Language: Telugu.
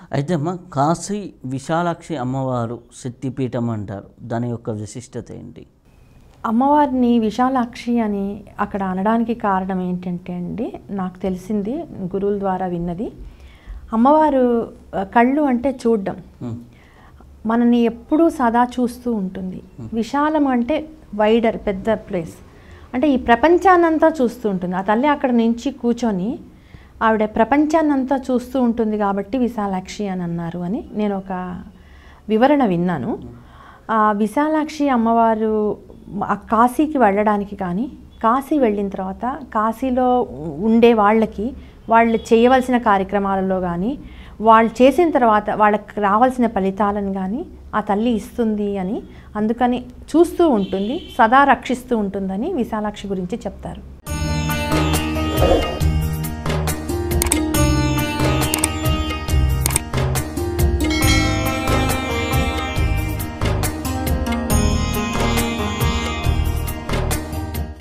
అయితే అమ్మ కాశీ విశాలాక్షి అమ్మవారు శక్తిపీఠం అంటారు దాని యొక్క విశిష్టత ఏంటి అమ్మవారిని విశాలాక్షి అని అక్కడ అనడానికి కారణం ఏంటంటే అండి నాకు తెలిసింది గురువుల ద్వారా విన్నది అమ్మవారు ఆ, కళ్ళు అంటే చూడడం ఉమ్, మనని ఎప్పుడూ సదా చూస్తూ ఉంటుంది విశాలం అంటే వైడర్ పెద్ద ప్లేస్ అంటే ఈ ప్రపంచాన్నంతా చూస్తూ ఉంటుంది ఆ తల్లి అక్కడ నుంచి కూర్చొని ఆవిడ ప్రపంచాన్నంతా చూస్తూ ఉంటుంది కాబట్టి విశాలాక్షి అని అన్నారు అని నేను ఒక వివరణ విన్నాను ఆ విశాలాక్షి అమ్మవారు ఆ కాశీకి వెళ్ళడానికి కానీ కాశీ వెళ్ళిన తర్వాత కాశీలో ఉండే వాళ్ళకి వాళ్ళు చేయవలసిన కార్యక్రమాలలో కానీ వాళ్ళు చేసిన తర్వాత వాళ్ళకి రావాల్సిన ఫలితాలను కానీ ఆ తల్లి ఇస్తుంది అని అందుకని చూస్తూ ఉంటుంది సదా రక్షిస్తూ ఉంటుందని విశాలాక్షి గురించి చెప్తారు